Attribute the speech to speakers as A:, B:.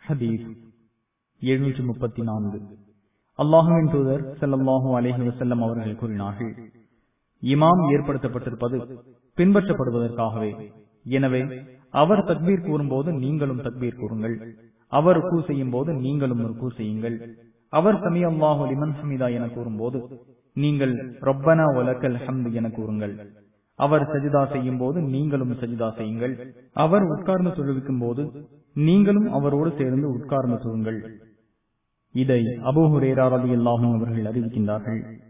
A: ஹதீஸ் எழுநூற்றி முப்பத்தி நான்கு அல்லாஹுவின் தூதர் ஸல்லல்லாஹு அலைஹி வஸல்லம் அவர்கள் கூறினார்கள் இமாம் ஏற்படுத்தப்பட்டிருப்பது பின்பற்றப்படுவதற்காகவே எனவே அவர் தக்பீர் கூறும்போது நீங்களும் தக்பீர் கூறுங்கள் அவர் ருக்கு செய்யும் போது நீங்களும் ருக்கு செய்யுங்கள் அவர் சமி அல்லாஹு லிமன் ஹமிதா என கூறும்போது நீங்கள் ரொப்பனா ஒலக்கல் ஹம்து என கூறுங்கள் அவர் சஜிதா செய்யும் போது நீங்களும் சஜிதா செய்யுங்கள் அவர் உட்கார்ந்து தொழுவிக்கும் போது நீங்களும் அவரோடு சேர்ந்து உட்கார்ந்து தொழுங்கள் இதை அபூஹுரேரா ரலியல்லாஹு அவர்கள் அறிவிக்கின்றார்கள்